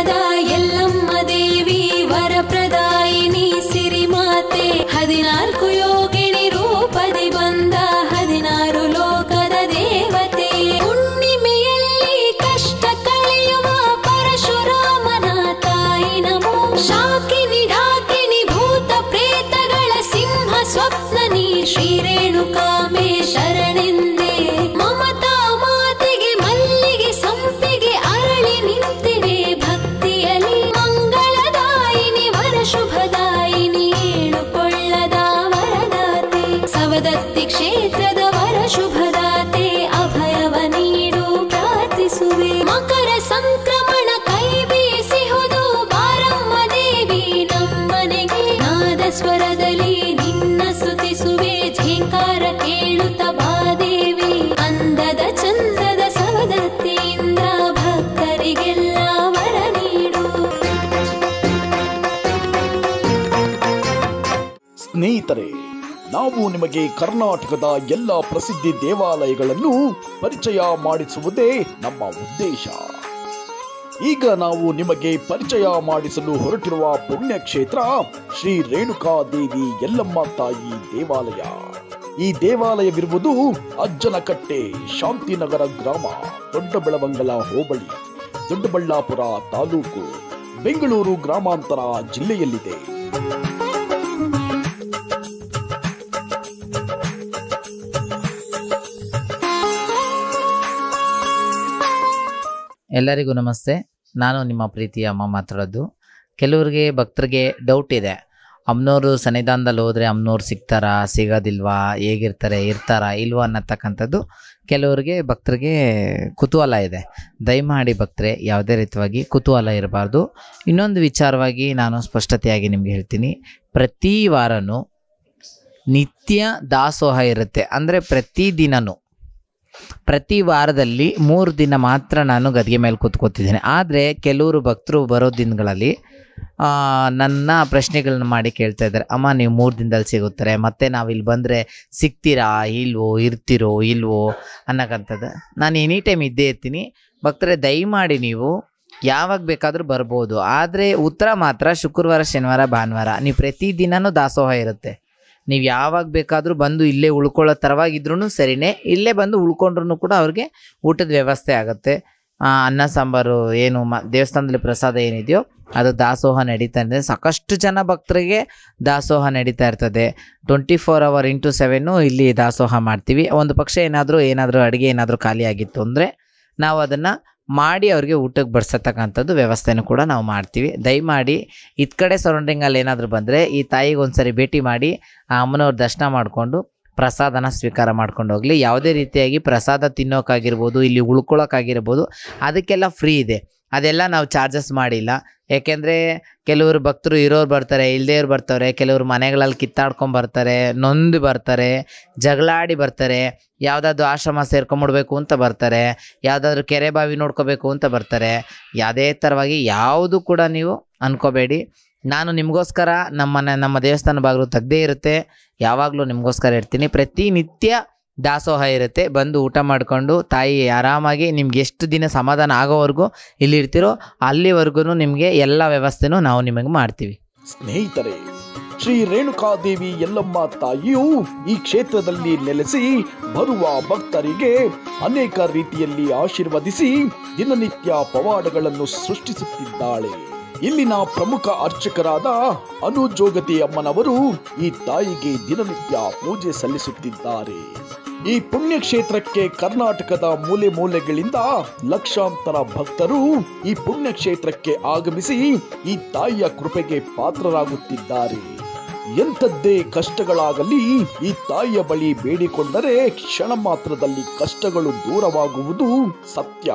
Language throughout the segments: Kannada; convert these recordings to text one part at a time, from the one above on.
ತಿಳಿದುಕೊಳ್ಳದ ಎಲ್ಲಮ್ಮ ದೇವಿ ವರಪ್ರದಾಯಿನಿ ಸಿರಿಮಾತೆ ಹದಿನಾಲ್ಕು ಯೋಗಿನಿ ರೂಪದಿ ಬಂದ ಹದಿನಾರು ಲೋಕದ ದೇವತೆ ಹುಣ್ಣಿಮೆಯಲ್ಲಿ ಕಷ್ಟ ಕಳೆಯುವ ಪರಶುರಾಮನ ತಾಯಿ ನಮೋ ಶಾಕಿನಿ ಡಾಕಿನಿ ಭೂತ ಪ್ರೇತಗಳ ಸಿಂಹ ಸ್ವಪ್ನನಿ ಶ್ರೀರೇಣುಕಾಮೇ ಶರಣೆಂದೇ ಮಮತಾ ಮಾತೆಗೆ ಮಲ್ಲಿಗೆ ಸಂಪಿಗೆ ಅರಳಿ ನಿಂತಿವೆ ಭಕ್ತಿಯಲ್ಲಿ ಮಂಗಳದಾಯಿನಿ ವರ ಶುಭದಾಯಿನಿ ಏಳುಕೊಳ್ಳದ ವರದಾತೆ ಸವದತ್ತಿ ಕ್ಷೇತ್ರದ ವರ ಶುಭದಾತೆ ಅಭಯವ ನೀಡು ಪ್ರಾರ್ಥಿಸುವೆ ಮಕರ ಸಂಕ್ರಮಣ ಕೈ ಬೀಸಿಹುದು ಬಾರಮ್ಮ ದೇವಿ ನಮ್ಮನೆಗೆ ನಾದ ಸ್ವರದಲ್ಲಿ ನಿನ್ನ ಸ್ತುತಿಸುವೆ ಝೇಂಕಾರ ಕೇಳುತ್ತ ಬಾದೇವಿ ಅಂದದ ಚಂದದ ಸವದತ್ತಿಯಿಂದ ಭಕ್ತರಿಗೆಲ್ಲ ವರ ನೀಡು ಸ್ನೇಹಿತರೆ ನಾವು ನಿಮಗೆ ಕರ್ನಾಟಕದ ಎಲ್ಲ ಪ್ರಸಿದ್ಧಿ ದೇವಾಲಯಗಳನ್ನು ಪರಿಚಯ ಮಾಡಿಸುವುದೇ ನಮ್ಮ ಉದ್ದೇಶ ಈಗ ನಾವು ನಿಮಗೆ ಪರಿಚಯ ಮಾಡಿಸಲು ಹೊರಟಿರುವ ಪುಣ್ಯಕ್ಷೇತ್ರ ಶ್ರೀ ರೇಣುಕಾ ದೇವಿ ಯಲ್ಲಮ್ಮ ತಾಯಿ ದೇವಾಲಯ ಈ ದೇವಾಲಯವಿರುವುದು ಅಜ್ಜನಕಟ್ಟೆ ಶಾಂತಿನಗರ ಗ್ರಾಮ ದೊಡ್ಡಬೆಳವಂಗಲ ಹೋಬಳಿ ದೊಡ್ಡಬಳ್ಳಾಪುರ ತಾಲೂಕು ಬೆಂಗಳೂರು ಗ್ರಾಮಾಂತರ ಜಿಲ್ಲೆಯಲ್ಲಿದೆ ಎಲ್ಲರಿಗೂ ನಮಸ್ತೆ ನಾನು ನಿಮ್ಮ ಪ್ರೀತಿಯ ಅಮ್ಮ ಮಾತಾಡೋದು ಕೆಲವರಿಗೆ ಭಕ್ತರಿಗೆ ಡೌಟ್ ಇದೆ ಅಮ್ನೋರು ಸನ್ನಿಧಾನದಲ್ಲಿ ಹೋದರೆ ಅಮ್ನೋರು ಸಿಗ್ತಾರಾ ಸಿಗೋದಿಲ್ವಾ ಹೇಗಿರ್ತಾರೆ ಇರ್ತಾರಾ ಇಲ್ವಾ ಅನ್ನತಕ್ಕಂಥದ್ದು ಕೆಲವರಿಗೆ ಭಕ್ತರಿಗೆ ಕುತೂಹಲ ಇದೆ ದಯಮಾಡಿ ಭಕ್ತರೆ ಯಾವುದೇ ರೀತಿಯಾಗಿ ಕುತೂಹಲ ಇರಬಾರ್ದು ಇನ್ನೊಂದು ವಿಚಾರವಾಗಿ ನಾನು ಸ್ಪಷ್ಟತೆಯಾಗಿ ನಿಮಗೆ ಹೇಳ್ತೀನಿ ಪ್ರತಿ ವಾರನೂ ನಿತ್ಯ ದಾಸೋಹ ಇರುತ್ತೆ ಅಂದರೆ ಪ್ರತಿ ದಿನನೂ ಪ್ರತಿ ವಾರದಲ್ಲಿ ಮೂರು ದಿನ ಮಾತ್ರ ನಾನು ಗದಿಗೆ ಮೇಲೆ ಕೂತ್ಕೋತಿದ್ದೇನೆ ಆದರೆ ಕೆಲವರು ಭಕ್ತರು ಬರೋ ದಿನಗಳಲ್ಲಿ ಆ, ನನ್ನ ಪ್ರಶ್ನೆಗಳನ್ನ ಮಾಡಿ ಕೇಳ್ತಾ ಇದ್ದಾರೆ ಅಮ್ಮ ನೀವು ಮೂರು ದಿನದಲ್ಲಿ ಸಿಗುತ್ತಾರೆ ಮತ್ತೆ ನಾವು ಇಲ್ಲಿ ಬಂದರೆ ಸಿಗ್ತೀರಾ ಇಲ್ವೋ ಇರ್ತೀರೋ ಇಲ್ವೋ ಅನ್ನಕ್ಕಂಥದ್ದು ನಾನು ಎನಿ ಟೈಮ್ ಇದ್ದೇ ಇರ್ತೀನಿ ಭಕ್ತರೆ ದಯಮಾಡಿ ನೀವು ಯಾವಾಗ ಬೇಕಾದರೂ ಬರ್ಬೋದು ಆದರೆ ಉತ್ತರ ಮಾತ್ರ ಶುಕ್ರವಾರ ಶನಿವಾರ ಭಾನುವಾರ ನೀವು ಪ್ರತಿದಿನನೂ ದಾಸೋಹ ಇರುತ್ತೆ ನೀವು ಯಾವಾಗ ಬೇಕಾದರೂ ಬಂದು ಇಲ್ಲೇ ಉಳ್ಕೊಳ್ಳೋ ಥರವಾಗಿದ್ರೂ ಸರಿನೇ ಇಲ್ಲೇ ಬಂದು ಉಳ್ಕೊಂಡ್ರು ಕೂಡ ಅವ್ರಿಗೆ ಊಟದ ವ್ಯವಸ್ಥೆ ಆಗುತ್ತೆ ಆ, ಅನ್ನ ಸಾಂಬಾರು ಏನು ಮ ದೇವಸ್ಥಾನದಲ್ಲಿ ಪ್ರಸಾದ ಏನಿದೆಯೋ ಅದು ದಾಸೋಹ ನಡೀತಾ ಇದೆ ಸಾಕಷ್ಟು ಜನ ಭಕ್ತರಿಗೆ ದಾಸೋಹ ನಡೀತಾ ಇರ್ತದೆ twenty four hour into seven ಇಲ್ಲಿ ದಾಸೋಹ ಮಾಡ್ತೀವಿ ಒಂದು ಪಕ್ಷ ಏನಾದರೂ ಏನಾದರೂ ಅಡುಗೆ ಏನಾದರೂ ಖಾಲಿ ಆಗಿತ್ತು ಅಂದರೆ ನಾವು ಅದನ್ನು ಮಾಡಿ ಅವ್ರಿಗೆ ಊಟಕ್ಕೆ ಬಡಿಸತಕ್ಕಂಥದ್ದು ವ್ಯವಸ್ಥೆನೂ ಕೂಡ ನಾವು ಮಾಡ್ತೀವಿ ದಯಮಾಡಿ ಇದ್ ಕಡೆ ಸರೌಂಡಿಂಗಲ್ಲಿ ಏನಾದರೂ ಬಂದರೆ ಈ ತಾಯಿಗೆ ಒಂದ್ಸರಿ ಭೇಟಿ ಮಾಡಿ ಆ ಅಮ್ಮನವ್ರ ದರ್ಶನ ಮಾಡಿಕೊಂಡು ಪ್ರಸಾದನ ಸ್ವೀಕಾರ ಮಾಡ್ಕೊಂಡು ಹೋಗಲಿ ಯಾವುದೇ ರೀತಿಯಾಗಿ ಪ್ರಸಾದ ತಿನ್ನೋಕ್ಕಾಗಿರ್ಬೋದು ಇಲ್ಲಿ ಉಳ್ಕೊಳ್ಳೋಕ್ಕಾಗಿರ್ಬೋದು ಅದಕ್ಕೆಲ್ಲ ಫ್ರೀ ಇದೆ ಅದೆಲ್ಲ ನಾವು ಚಾರ್ಜಸ್ ಮಾಡಿಲ್ಲ ಯಾಕೆಂದರೆ ಕೆಲವರು ಭಕ್ತರು ಇರೋರು ಬರ್ತಾರೆ ಇಲ್ದೇವ್ರು ಬರ್ತಾರೆ ಕೆಲವರು ಮನೆಗಳಲ್ಲಿ ಕಿತ್ತಾಡ್ಕೊಂಡು ಬರ್ತಾರೆ ನೊಂದು ಬರ್ತಾರೆ ಜಗಳಾಡಿ ಬರ್ತಾರೆ ಯಾವುದಾದ್ರು ಆಶ್ರಮ ಸೇರ್ಕೊಂಬಿಡ್ಬೇಕು ಅಂತ ಬರ್ತಾರೆ ಯಾವುದಾದ್ರೂ ಕೆರೆ ಬಾವಿ ನೋಡ್ಕೋಬೇಕು ಅಂತ ಬರ್ತಾರೆ ಯಾವುದೇ ಥರವಾಗಿ ಯಾವುದು ಕೂಡ ನೀವು ಅನ್ಕೋಬೇಡಿ ನಾನು ನಿಮಗೋಸ್ಕರ ನಮ್ಮನೆ ನಮ್ಮ ದೇವಸ್ಥಾನ ಬಾಗಿಲು ತೆಗ್ದೇ ಇರುತ್ತೆ ಯಾವಾಗಲೂ ನಿಮಗೋಸ್ಕರ ಇರ್ತೀನಿ ಪ್ರತಿನಿತ್ಯ ದಾಸೋಹ ಇರುತ್ತೆ ಬಂದು ಊಟ ಮಾಡಿಕೊಂಡು ತಾಯಿ ಆರಾಮಾಗಿ ನಿಮ್ಗೆ ಎಷ್ಟು ದಿನ ಸಮಾಧಾನ ಆಗೋವರೆಗೂ ಇಲ್ಲಿ ಇರ್ತೀರೋ ಅಲ್ಲಿವರೆಗೂ ನಿಮಗೆ ಎಲ್ಲ ವ್ಯವಸ್ಥೆನೂ ನಾವು ನಿಮಗೆ ಮಾಡ್ತೀವಿ ಸ್ನೇಹಿತರೆ ಶ್ರೀ ರೇಣುಕಾದೇವಿ ಯಲ್ಲಮ್ಮ ತಾಯಿಯು ಈ ಕ್ಷೇತ್ರದಲ್ಲಿ ನೆಲೆಸಿ ಬರುವ ಭಕ್ತರಿಗೆ ಅನೇಕ ರೀತಿಯಲ್ಲಿ ಆಶೀರ್ವದಿಸಿ ದಿನನಿತ್ಯ ಪವಾಡಗಳನ್ನು ಸೃಷ್ಟಿಸುತ್ತಿದ್ದಾಳೆ ಇಲ್ಲಿನ ಪ್ರಮುಖ ಅರ್ಚಕರಾದ ಅನುಜೋಗತಿ ಅಮ್ಮನವರು ಈ ತಾಯಿಗೆ ದಿನನಿತ್ಯ ಪೂಜೆ ಸಲ್ಲಿಸುತ್ತಿದ್ದಾರೆ ಈ ಪುಣ್ಯಕ್ಷೇತ್ರಕ್ಕೆ ಕರ್ನಾಟಕದ ಮೂಲೆ ಮೂಲೆಗಳಿಂದ ಲಕ್ಷಾಂತರ ಭಕ್ತರು ಈ ಪುಣ್ಯಕ್ಷೇತ್ರಕ್ಕೆ ಆಗಮಿಸಿ ಈ ತಾಯಿಯ ಕೃಪೆಗೆ ಪಾತ್ರರಾಗುತ್ತಿದ್ದಾರೆ ಎಂಥದ್ದೇ ಕಷ್ಟಗಳಾಗಲಿ ಈ ತಾಯಿಯ ಬಳಿ ಬೇಡಿಕೊಂಡರೆ ಕ್ಷಣ ಮಾತ್ರದಲ್ಲಿ ಕಷ್ಟಗಳು ದೂರವಾಗುವುದು ಸತ್ಯ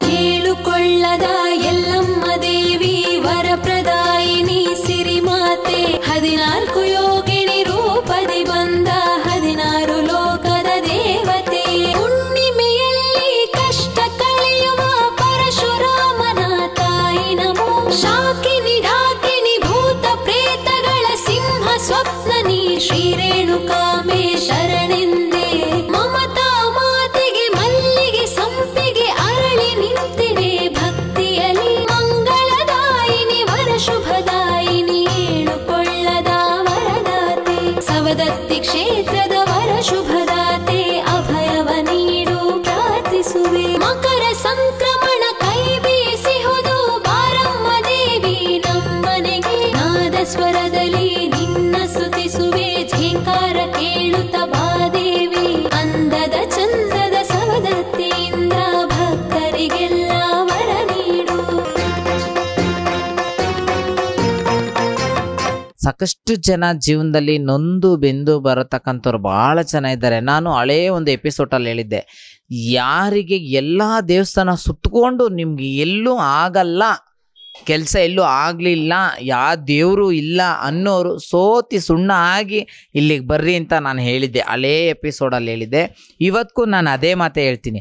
ಕೇಳುಕೊಳ್ಳದ ಎಲ್ಲಮ್ಮ ದೇವಿ ವರಪ್ರದಾಯಿನಿ ಸಿರಿಮಾತೆ ಹದಿನಾಲ್ಕು ಯೋಗಿನಿ ರೂಪದಿ ಬಂದ ಹದಿನಾರು ಲೋಕದ ದೇವತೆ ಹುಣ್ಣಿಮೆಯಲ್ಲಿ ಕಷ್ಟ ಕಳೆಯುವ ಪರಶುರಾಮನ ತಾಯಿ ನಮೋ ಶಾಕಿನಿ ಡಾಕಿನಿ ಭೂತ ಪ್ರೇತಗಳ ಸಿಂಹ ಸ್ವಪ್ನನಿ ಶ್ರೀರೇಣುಕಾಮೇ ಶರಣೆಂದೇ ಮಮತಾ ಮಾತೆಗೆ ಮಲ್ಲಿಗೆ ಸಂಪಿಗೆ ಅರಳಿ ನಿಂತಿವೆ ಭಕ್ತಿ ಸಾಕಷ್ಟು ಜನ ಜೀವನದಲ್ಲಿ ನೊಂದು ಬೆಂದು ಬರತಕ್ಕಂಥವ್ರು ಭಾಳ ಜನ ಇದ್ದಾರೆ ನಾನು ಹಳೇ ಒಂದು ಎಪಿಸೋಡಲ್ಲಿ ಹೇಳಿದ್ದೆ ಯಾರಿಗೆ ಎಲ್ಲ ದೇವಸ್ಥಾನ ಸುತ್ತಕೊಂಡು ನಿಮ್ಗೆ ಎಲ್ಲೂ ಆಗಲ್ಲ ಕೆಲಸ ಎಲ್ಲೂ ಆಗಲಿಲ್ಲ ಯಾವ ದೇವರು ಇಲ್ಲ ಅನ್ನೋರು ಸೋತಿ ಸುಣ್ಣ ಆಗಿ ಇಲ್ಲಿಗೆ ಬರ್ರಿ ಅಂತ ನಾನು ಹೇಳಿದ್ದೆ ಹಳೇ ಎಪಿಸೋಡಲ್ಲಿ ಹೇಳಿದ್ದೆ ಇವತ್ತಿಗೂ ನಾನು ಅದೇ ಮಾತೇ ಹೇಳ್ತೀನಿ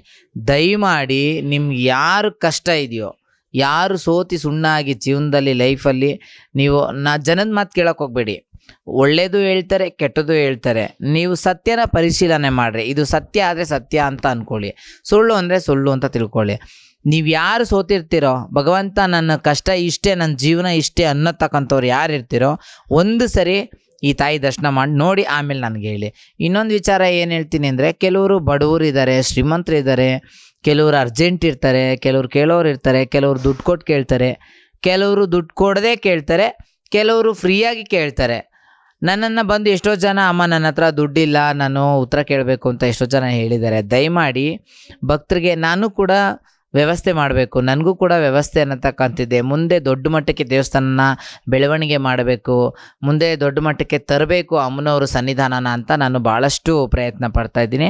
ದಯಮಾಡಿ ನಿಮ್ಗೆ ಯಾರು ಕಷ್ಟ ಇದೆಯೋ ಯಾರು ಸೋತಿ ಸುಣ್ಣ ಆಗಿ ಜೀವನದಲ್ಲಿ ಲೈಫಲ್ಲಿ ನೀವು ನಾ ಜನದ ಮಾತು ಕೇಳಕ್ಕೆ ಹೋಗ್ಬೇಡಿ ಒಳ್ಳೇದು ಹೇಳ್ತಾರೆ ಕೆಟ್ಟದ್ದು ಹೇಳ್ತಾರೆ ನೀವು ಸತ್ಯನ ಪರಿಶೀಲನೆ ಮಾಡಿರಿ ಇದು ಸತ್ಯ ಆದರೆ ಸತ್ಯ ಅಂತ ಅಂದ್ಕೊಳ್ಳಿ ಸುಳ್ಳು ಅಂದರೆ ಸುಳ್ಳು ಅಂತ ತಿಳ್ಕೊಳ್ಳಿ ನೀವು ಯಾರು ಸೋತಿರ್ತೀರೋ ಭಗವಂತ ನನ್ನ ಕಷ್ಟ ಇಷ್ಟೇ ನನ್ನ ಜೀವನ ಇಷ್ಟೇ ಅನ್ನತಕ್ಕಂಥವ್ರು ಯಾರು ಇರ್ತೀರೋ ಒಂದು ಸರಿ ಈ ತಾಯಿ ದರ್ಶನ ಮಾಡಿ ನೋಡಿ ಆಮೇಲೆ ನನಗೆ ಹೇಳಿ ಇನ್ನೊಂದು ವಿಚಾರ ಏನು ಹೇಳ್ತೀನಿ ಅಂದರೆ ಕೆಲವರು ಬಡವರು ಇದ್ದಾರೆ ಶ್ರೀಮಂತರು ಇದ್ದಾರೆ ಕೆಲವರು ಅರ್ಜೆಂಟ್ ಇರ್ತಾರೆ ಕೆಲವ್ರು ಕೇಳೋರು ಇರ್ತಾರೆ ಕೆಲವರು ದುಡ್ಡು ಕೊಟ್ಟು ಕೇಳ್ತಾರೆ ಕೆಲವರು ದುಡ್ಡು ಕೊಡದೆ ಕೇಳ್ತಾರೆ ಕೆಲವರು ಫ್ರೀಯಾಗಿ ಕೇಳ್ತಾರೆ ನನ್ನನ್ನು ಬಂದು ಎಷ್ಟೋ ಜನ ಅಮ್ಮ ನನ್ನ ಹತ್ರ ದುಡ್ಡಿಲ್ಲ ನಾನು ಉತ್ತರ ಕೇಳಬೇಕು ಅಂತ ಎಷ್ಟೋ ಜನ ಹೇಳಿದ್ದಾರೆ ದಯಮಾಡಿ ಭಕ್ತರಿಗೆ ನಾನು ಕೂಡ ವ್ಯವಸ್ಥೆ ಮಾಡಬೇಕು ನನಗೂ ಕೂಡ ವ್ಯವಸ್ಥೆ ಅನ್ನತಕ್ಕಂತಿದೆ ಮುಂದೆ ದೊಡ್ಡ ಮಟ್ಟಕ್ಕೆ ದೇವಸ್ಥಾನನ ಬೆಳವಣಿಗೆ ಮಾಡಬೇಕು ಮುಂದೆ ದೊಡ್ಡ ಮಟ್ಟಕ್ಕೆ ತರಬೇಕು ಅಮ್ಮನವರು ಸನ್ನಿಧಾನನ ಅಂತ ನಾನು ಭಾಳಷ್ಟು ಪ್ರಯತ್ನ ಪಡ್ತಾ ಇದ್ದೀನಿ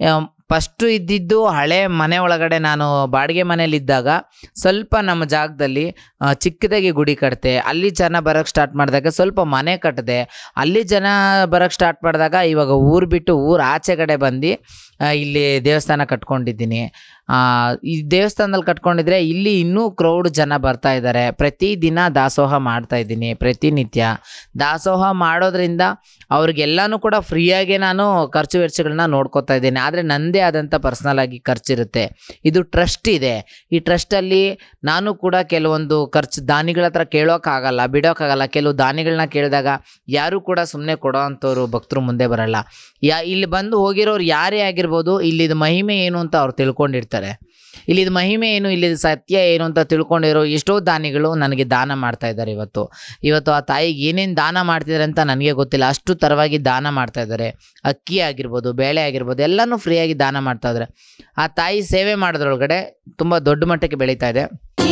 ಫಸ್ಟು ಇದ್ದಿದ್ದು ಹಳೆ ಮನೆ ಒಳಗಡೆ ನಾನು ಬಾಡಿಗೆ ಮನೇಲಿದ್ದಾಗ ಸ್ವಲ್ಪ ನಮ್ಮ ಜಾಗದಲ್ಲಿ ಆ, ಚಿಕ್ಕದಾಗಿ ಗುಡಿ ಕಟ್ತೆ ಅಲ್ಲಿ ಜನ ಬರೋಕ್ಕೆ ಸ್ಟಾರ್ಟ್ ಮಾಡಿದಾಗ ಸ್ವಲ್ಪ ಮನೆ ಕಟ್ಟಿದೆ ಅಲ್ಲಿ ಜನ ಬರೋಕ್ಕೆ ಸ್ಟಾರ್ಟ್ ಮಾಡಿದಾಗ ಇವಾಗ ಊರು ಬಿಟ್ಟು ಊರು ಆಚೆ ಕಡೆ ಬಂದು ಆ, ಇಲ್ಲಿ ದೇವಸ್ಥಾನ ಕಟ್ಕೊಂಡಿದ್ದೀನಿ ಆ, ಈ ದೇವಸ್ಥಾನದಲ್ಲಿ ಕಟ್ಕೊಂಡಿದ್ರೆ ಇಲ್ಲಿ ಇನ್ನೂ ಕ್ರೌಡ್ ಜನ ಬರ್ತಾ ಇದ್ದಾರೆ ಪ್ರತಿದಿನ ದಾಸೋಹ ಮಾಡ್ತಾ ಇದ್ದೀನಿ ಪ್ರತಿನಿತ್ಯ ದಾಸೋಹ ಮಾಡೋದ್ರಿಂದ ಅವ್ರಿಗೆಲ್ಲನೂ ಕೂಡ ಫ್ರೀಯಾಗೆ ನಾನು ಖರ್ಚು ವೆಚ್ಚಗಳನ್ನ ನೋಡ್ಕೋತಾ ಇದ್ದೀನಿ ಆದರೆ ನನ್ನದೇ ಆದಂಥ ಪರ್ಸ್ನಲ್ ಆಗಿ ಖರ್ಚಿರುತ್ತೆ ಇದು ಟ್ರಸ್ಟ್ ಇದೆ ಈ ಟ್ರಸ್ಟಲ್ಲಿ ನಾನು ಕೂಡ ಕೆಲವೊಂದು ಖರ್ಚು ದಾನಿಗಳ ಹತ್ರ ಕೇಳೋಕ್ಕಾಗಲ್ಲ ಬಿಡೋಕ್ಕಾಗಲ್ಲ ಕೆಲವು ದಾನಿಗಳನ್ನ ಕೇಳಿದಾಗ ಯಾರು ಕೂಡ ಸುಮ್ಮನೆ ಕೊಡೋ ಅಂಥವ್ರು ಭಕ್ತರು ಮುಂದೆ ಬರಲ್ಲ ಯಾ ಇಲ್ಲಿ ಬಂದು ಹೋಗಿರೋರು ಯಾರೇ ಆಗಿರ್ಬೋದು ಇಲ್ಲಿದು ಮಹಿಮೆ ಏನು ಅಂತ ಅವ್ರು ತಿಳ್ಕೊಂಡಿರ್ತಾರೆ ಇಲ್ಲಿದು ಮಹಿಮೆ ಏನು ಇಲ್ಲಿದು ಸತ್ಯ ಏನು ಅಂತ ತಿಳ್ಕೊಂಡಿರೋ ಎಷ್ಟೋ ದಾನಿಗಳು ನನಗೆ ದಾನ ಮಾಡ್ತಾ ಇದ್ದಾರೆ ಇವತ್ತು ಇವತ್ತು ಆ ತಾಯಿಗೆ ಏನೇನು ದಾನ ಮಾಡ್ತಿದ್ದಾರೆ ಅಂತ ನನಗೆ ಗೊತ್ತಿಲ್ಲ ಅಷ್ಟು ಥರವಾಗಿ ದಾನ ಮಾಡ್ತಾ ಇದ್ದಾರೆ ಅಕ್ಕಿ ಆಗಿರ್ಬೋದು ಬೇಳೆ ಆಗಿರ್ಬೋದು ಎಲ್ಲನೂ ಫ್ರೀಯಾಗಿ ದಾನ ಮಾಡ್ತಾ ಇದ್ದಾರೆ ಆ ತಾಯಿ ಸೇವೆ ಮಾಡೋದ್ರೊಳಗಡೆ ತುಂಬ ದೊಡ್ಡ ಮಟ್ಟಕ್ಕೆ ಬೆಳೀತಾ ಇದೆ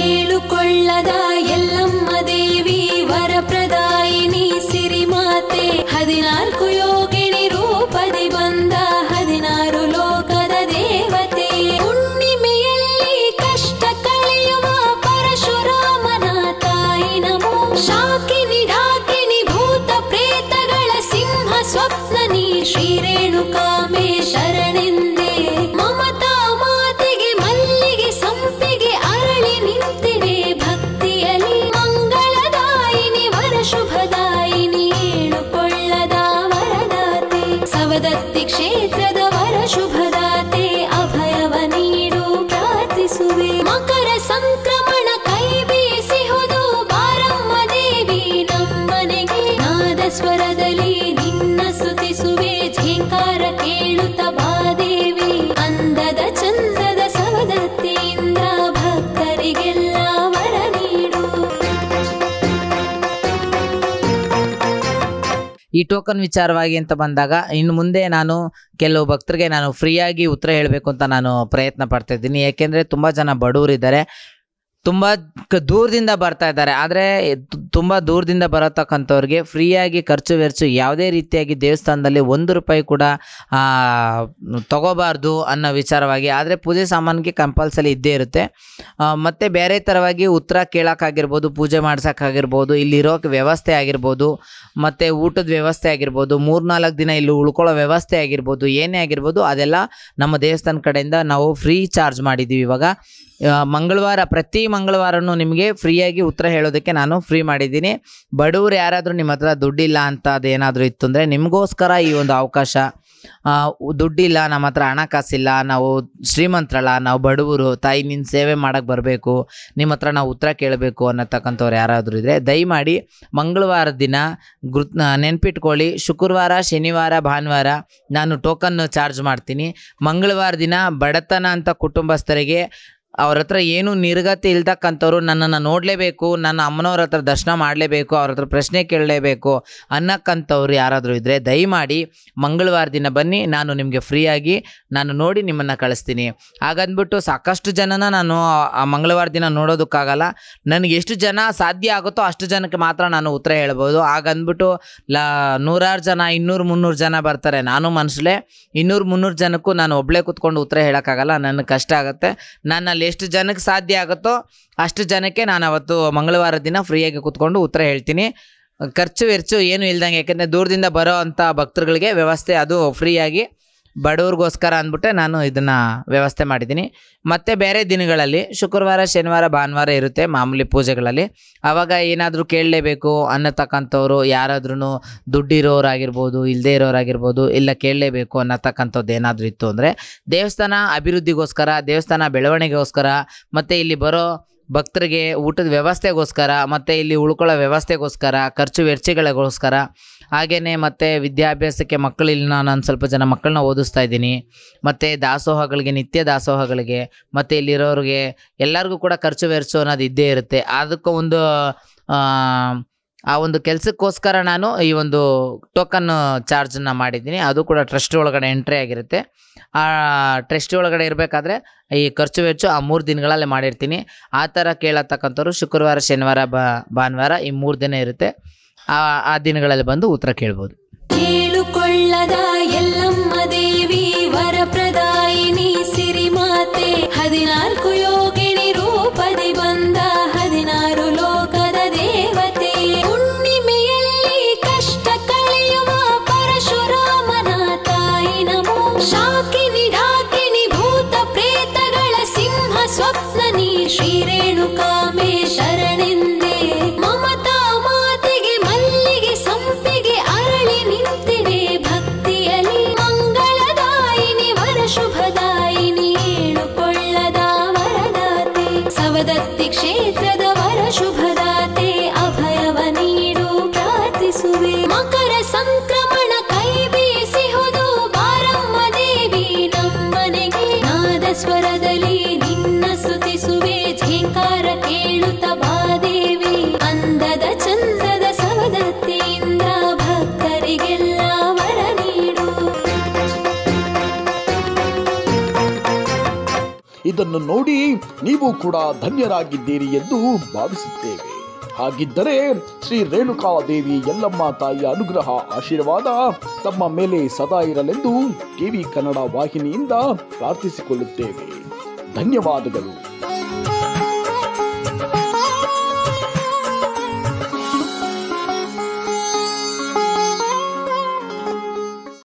ಕೇಳುಕೊಳ್ಳದ ಎಲ್ಲಮ್ಮ ದೇವಿ ವರಪ್ರದಾಯಿನಿ ಸಿರಿಮಾತೆ ಹದಿನಾಲ್ಕು ಯೋಗಿನಿ ರೂಪದಿ ಬಂದ ಹದಿನಾರು ಲೋಕದ ದೇವತೆ ಹುಣ್ಣಿಮೆಯಲ್ಲಿ ಕಷ್ಟ ಕಳೆಯುವ ಪರಶುರಾಮನ ತಾಯಿ ನಮೋ ಶಾಕಿನಿ ಡಾಕಿನಿ ಭೂತ ಪ್ರೇತಗಳ ಸಿಂಹ ಸ್ವಪ್ನನಿ ಶ್ರೀರೇಣುಕಾಮೇ ಶರಣೆಂದೇ ಮಮತಾ ಮಾತೆಗೆ ಮಲ್ಲಿಗೆ ಸಂಪಿಗೆ ಅರಳಿ ನಿಂತಿವೆ ಭಕ್ತಿಯಲ್ಲಿ ಮಂಗಳದಾಯಿನಿ ವರ ಶುಭದಾಯಿನಿ ಏಳುಕೊಳ್ಳದ ವರದಾತೆ ಸವದತ್ತಿ ಕ್ಷೇತ್ರದ ವರ ಶುಭದಾತೆ ಅಭಯವ ನೀಡು ಪ್ರಾರ್ಥಿಸುವೆ ಮಕರ ಸಂಕ್ರಮಣ ಕೈ ಬೀಸಿಹುದು ಬಾರಮ್ಮ ದೇವಿ ನಮ್ಮನೆಗೆ ನಾದ ಸ್ವರದಲ್ಲಿ ನಿನ್ನ ಸ್ತುತಿಸುವೆ ಝೇಂಕಾರ ಕೇಳುತ್ತ ಬಾದೇವಿ ಅಂದದ ಚಂದದ ಸವದತ್ತಿಯಿಂದ ಭಕ್ತರಿಗೆಲ್ಲ ವರ ನೀಡು ಈ ಟೋಕನ್ ವಿಚಾರವಾಗಿ ಅಂತ ಬಂದಾಗ ಇನ್ನು ಮುಂದೆ ನಾನು ಕೆಲವು ಭಕ್ತರಿಗೆ ನಾನು ಫ್ರೀಯಾಗಿ ಉತ್ತರ ಹೇಳಬೇಕು ಅಂತ ನಾನು ಪ್ರಯತ್ನ ಪಡ್ತಾ ಇದ್ದೀನಿ ಏಕೆಂದರೆ ತುಂಬ ಜನ ಬಡವರಿದ್ದಾರೆ ತುಂಬ ಕ ದೂರದಿಂದ ಬರ್ತಾ ಇದ್ದಾರೆ ಆದರೆ ತುಂಬ ದೂರದಿಂದ ಬರತಕ್ಕಂಥವ್ರಿಗೆ ಫ್ರೀಯಾಗಿ ಖರ್ಚು ವೆಚ್ಚು ಯಾವುದೇ ರೀತಿಯಾಗಿ ದೇವಸ್ಥಾನದಲ್ಲಿ ಒಂದು ರೂಪಾಯಿ ಕೂಡ ಆ, ತಗೋಬಾರ್ದು ಅನ್ನೋ ವಿಚಾರವಾಗಿ ಆದರೆ ಪೂಜೆ ಸಾಮಾನಿಗೆ ಕಂಪಲ್ಸರಿ ಇದ್ದೇ ಇರುತ್ತೆ ಆ, ಮತ್ತೆ ಬೇರೆ ಥರವಾಗಿ ಉತ್ತರ ಕೇಳೋಕ್ಕಾಗಿರ್ಬೋದು ಪೂಜೆ ಮಾಡ್ಸೋಕ್ಕಾಗಿರ್ಬೋದು ಇಲ್ಲಿರೋಕೆ ವ್ಯವಸ್ಥೆ ಆಗಿರ್ಬೋದು ಮತ್ತು ಊಟದ ವ್ಯವಸ್ಥೆ ಆಗಿರ್ಬೋದು ಮೂರ್ನಾಲ್ಕು ದಿನ ಇಲ್ಲಿ ಉಳ್ಕೊಳ್ಳೋ ವ್ಯವಸ್ಥೆ ಆಗಿರ್ಬೋದು ಏನೇ ಆಗಿರ್ಬೋದು ಅದೆಲ್ಲ ನಮ್ಮ ದೇವಸ್ಥಾನ ಕಡೆಯಿಂದ ನಾವು ಫ್ರೀ ಚಾರ್ಜ್ ಮಾಡಿದ್ದೀವಿ ಇವಾಗ ಆ, ಮಂಗಳವಾರ ಪ್ರತಿ ಮಂಗಳವಾರನೂ ನಿಮಗೆ ಫ್ರೀಯಾಗಿ ಉತ್ತರ ಹೇಳೋದಕ್ಕೆ ನಾನು ಫ್ರೀ ಮಾಡಿದ್ದೀನಿ ಬಡವರು ಯಾರಾದರೂ ನಿಮ್ಮ ಹತ್ರ ದುಡ್ಡಿಲ್ಲ ಅಂತ ಅದೇನಾದರೂ ಇತ್ತು ಅಂದರೆ ನಿಮಗೋಸ್ಕರ ಈ ಒಂದು ಅವಕಾಶ ಆ, ದುಡ್ಡಿಲ್ಲ ನಮ್ಮ ಹತ್ರ ಹಣಕಾಸಿಲ್ಲ ನಾವು ಶ್ರೀಮಂತರಲ್ಲ ನಾವು ಬಡವರು ತಾಯಿ ನಿನ್ನ ಸೇವೆ ಮಾಡೋಕ್ಕೆ ಬರಬೇಕು ನಿಮ್ಮ ಹತ್ರ ನಾವು ಉತ್ತರ ಕೇಳಬೇಕು ಅನ್ನತಕ್ಕಂಥವ್ರು ಯಾರಾದರೂ ಇದ್ದರೆ ದಯಮಾಡಿ ಮಂಗಳವಾರ ದಿನ ಗೃ ನೆನ್ಪಿಟ್ಕೊಳ್ಳಿ ಶುಕ್ರವಾರ ಶನಿವಾರ ಭಾನುವಾರ ನಾನು ಟೋಕನ್ ಚಾರ್ಜ್ ಮಾಡ್ತೀನಿ ಮಂಗಳವಾರ ದಿನ ಬಡತನ ಅಂತ ಕುಟುಂಬಸ್ಥರಿಗೆ ಅವ್ರ ಹತ್ರ ಏನು ನಿರ್ಗತಿ ಇಲ್ದಕ್ಕಂಥವ್ರು ನನ್ನನ್ನು ನೋಡಲೇಬೇಕು ನನ್ನ ಅಮ್ಮನವ್ರ ಹತ್ರ ದರ್ಶನ ಮಾಡಲೇಬೇಕು ಅವ್ರ ಹತ್ರ ಪ್ರಶ್ನೆ ಕೇಳಲೇಬೇಕು ಅನ್ನಕ್ಕಂಥವ್ರು ಯಾರಾದರೂ ಇದ್ದರೆ ದಯಮಾಡಿ ಮಂಗಳವಾರ ದಿನ ಬನ್ನಿ ನಾನು ನಿಮಗೆ ಫ್ರೀಯಾಗಿ ನಾನು ನೋಡಿ ನಿಮ್ಮನ್ನು ಕಳಿಸ್ತೀನಿ ಹಾಗಂದ್ಬಿಟ್ಟು ಸಾಕಷ್ಟು ಜನನ ನಾನು ಆ ಮಂಗಳವಾರ ದಿನ ನೋಡೋದಕ್ಕಾಗಲ್ಲ ನನಗೆ ಎಷ್ಟು ಜನ ಸಾಧ್ಯ ಆಗುತ್ತೋ ಅಷ್ಟು ಜನಕ್ಕೆ ಮಾತ್ರ ನಾನು ಉತ್ತರ ಹೇಳ್ಬೋದು ಹಾಗಂದ್ಬಿಟ್ಟು ಲ ನೂರಾರು ಜನ ಇನ್ನೂರು ಮುನ್ನೂರು ಜನ ಬರ್ತಾರೆ ನಾನು ಮನಸ್ಸಲ್ಲೇ ಇನ್ನೂರು ಮುನ್ನೂರು ಜನಕ್ಕೂ ನಾನು ಒಬ್ಬಳೇ ಕೂತ್ಕೊಂಡು ಉತ್ತರ ಹೇಳೋಕ್ಕಾಗಲ್ಲ ನನಗೆ ಕಷ್ಟ ಆಗುತ್ತೆ ನನ್ನಲ್ಲಿ ಎಷ್ಟು ಜನಕ್ಕೆ ಸಾಧ್ಯ ಆಗುತ್ತೋ ಅಷ್ಟು ಜನಕ್ಕೆ ನಾನು ಅವತ್ತು ಮಂಗಳವಾರ ದಿನ ಫ್ರೀಯಾಗಿ ಕೂತ್ಕೊಂಡು ಉತ್ತರ ಹೇಳ್ತೀನಿ ಖರ್ಚು ವೆಚ್ಚು ಏನು ಇಲ್ದಂಗೆ ಯಾಕೆಂದರೆ ದೂರದಿಂದ ಬರೋ ಅಂಥ ಭಕ್ತರುಗಳಿಗೆ ವ್ಯವಸ್ಥೆ ಅದು ಫ್ರೀಯಾಗಿ ಬಡವ್ರಿಗೋಸ್ಕರ ಅಂದ್ಬಿಟ್ಟೆ ನಾನು ಇದನ್ನು ವ್ಯವಸ್ಥೆ ಮಾಡಿದ್ದೀನಿ ಮತ್ತು ಬೇರೆ ದಿನಗಳಲ್ಲಿ ಶುಕ್ರವಾರ ಶನಿವಾರ ಭಾನುವಾರ ಇರುತ್ತೆ ಮಾಮೂಲಿ ಪೂಜೆಗಳಲ್ಲಿ ಆವಾಗ ಏನಾದರೂ ಕೇಳಲೇಬೇಕು ಅನ್ನತಕ್ಕಂಥವ್ರು ಯಾರಾದ್ರೂ ದುಡ್ಡಿರೋರಾಗಿರ್ಬೋದು ಇಲ್ಲದೇ ಇರೋರಾಗಿರ್ಬೋದು ಇಲ್ಲ ಕೇಳಲೇಬೇಕು ಅನ್ನತಕ್ಕಂಥದ್ದು ಏನಾದರೂ ಇತ್ತು ಅಂದರೆ ದೇವಸ್ಥಾನ ಅಭಿವೃದ್ಧಿಗೋಸ್ಕರ ದೇವಸ್ಥಾನ ಬೆಳವಣಿಗೆಗೋಸ್ಕರ ಮತ್ತು ಇಲ್ಲಿ ಬರೋ ಭಕ್ತರಿಗೆ ಊಟದ ವ್ಯವಸ್ಥೆಗೋಸ್ಕರ ಮತ್ತು ಇಲ್ಲಿ ಉಳ್ಕೊಳ್ಳೋ ವ್ಯವಸ್ಥೆಗೋಸ್ಕರ ಖರ್ಚು ವೆಚ್ಚಗಳಿಗೋಸ್ಕರ ಹಾಗೆಯೇ ಮತ್ತು ವಿದ್ಯಾಭ್ಯಾಸಕ್ಕೆ ಮಕ್ಕಳು ಇಲ್ಲಿ ನಾನು ಸ್ವಲ್ಪ ಜನ ಮಕ್ಕಳನ್ನ ಓದಿಸ್ತಾ ಇದ್ದೀನಿ ಮತ್ತು ದಾಸೋಹಗಳಿಗೆ ನಿತ್ಯ ದಾಸೋಹಗಳಿಗೆ ಮತ್ತು ಇಲ್ಲಿರೋರಿಗೆ ಎಲ್ಲರಿಗೂ ಕೂಡ ಖರ್ಚು ವೆಚ್ಚ ಅನ್ನೋದು ಇದ್ದೇ ಇರುತ್ತೆ ಅದಕ್ಕೆ ಒಂದು ಆ, ಆ ಒಂದು ಕೆಲಸಕ್ಕೋಸ್ಕರ ನಾನು ಈ ಒಂದು ಟೋಕನ್ ಚಾರ್ಜನ್ನು ಮಾಡಿದ್ದೀನಿ ಅದು ಕೂಡ ಟ್ರಸ್ಟ್ ಒಳಗಡೆ ಎಂಟ್ರಿ ಆಗಿರುತ್ತೆ ಆ ಟ್ರಸ್ಟ್ ಒಳಗಡೆ ಇರಬೇಕಾದ್ರೆ ಈ ಖರ್ಚು ವೆಚ್ಚ ಆ ಮೂರು ದಿನಗಳಲ್ಲಿ ಮಾಡಿರ್ತೀನಿ ಆ ಥರ ಕೇಳತಕ್ಕಂಥವ್ರು ಶುಕ್ರವಾರ ಶನಿವಾರ ಬಾ ಭಾನುವಾರ ಈ ಮೂರು ದಿನ ಇರುತ್ತೆ ಆ ಆ ದಿನಗಳಲ್ಲಿ ಬಂದು ಉತ್ತರ ಕೇಳ್ಬೋದು ಕೇಳುಕೊಳ್ಳದ ಎಲ್ಲಮ್ಮ ದೇವಿ ವರಪ್ರದಾಯಿನಿ ಸಿರಿಮಾತೆ ಹದಿನಾಲ್ಕು ಯೋಗಿನಿ ರೂಪದಿ ಬಂದ ಹದಿನಾರು ಲೋಕದ ದೇವತೆ ಹುಣ್ಣಿಮೆಯಲ್ಲಿ ಕಷ್ಟ ಕಳೆಯುವ ಪರಶುರಾಮನ ತಾಯಿ ನಮೋ ಶಾಕಿನಿ ಡಾಕಿನಿ ಭೂತ ಪ್ರೇತಗಳ ಸಿಂಹ ಸ್ವಪ್ನನಿ ಶ್ರೀರೇಣುಕಾಮೇ ಶರಣೆಂದೇ ಮಮತಾ ಮಾತೆಗೆ ಮಲ್ಲಿಗೆ ಸಂಪಿಗೆ ಅರಳಿ ನಿಂತಿದೆ ಭಕ್ತಿಯಲ್ಲಿ ಮಂಗಳದಾಯಿನಿ ವರ ಶುಭದಾಯಿನಿ ಏಳುಕೊಳ್ಳದ ವರದಾತೆ ಸವದತ್ತಿ ಕ್ಷೇತ್ರದ ವರ ಶುಭದಾತೆ ಅಭಯವ ನೀಡು ಪ್ರಾರ್ಥಿಸುವೆ ಮಕರ ಸಂಕ್ರಮಣ ಕೈ ಬೀಸಿಹುದು ಬಾರಮ್ಮ ದೇವಿ ನಮ್ಮನೆಗೆ ನಾದ ಸ್ವರದಲ್ಲಿ ನಿನ್ನ ಸ್ತುತಿಸುವೆ ಝೇಂಕಾರ ಕೇಳುತ್ತ ಬಾದೇವಿ ಅಂದದ ಚಂದದ ಸವದತ್ತಿಯಿಂದ ಭಕ್ತರಿಗೆಲ್ಲ ವರ ನೀಡು ಇದನ್ನು ನೋಡಿ ನೀವು ಕೂಡ ಧನ್ಯರಾಗಿದ್ದೀರಿ ಎಂದು ಭಾವಿಸುತ್ತೇವೆ ಹಾಗಿದ್ದರೆ ಶ್ರೀ ರೇಣುಕಾದೇವಿ ಯಲ್ಲಮ್ಮ ತಾಯಿಯ ಅನುಗ್ರಹ ಆಶೀರ್ವಾದ ತಮ್ಮ ಮೇಲೆ ಸದಾ ಇರಲೆಂದು ಟಿವಿ ಕನ್ನಡ ವಾಹಿನಿಯಿಂದ ಪ್ರಾರ್ಥಿಸಿಕೊಳ್ಳುತ್ತೇವೆ ಧನ್ಯವಾದಗಳು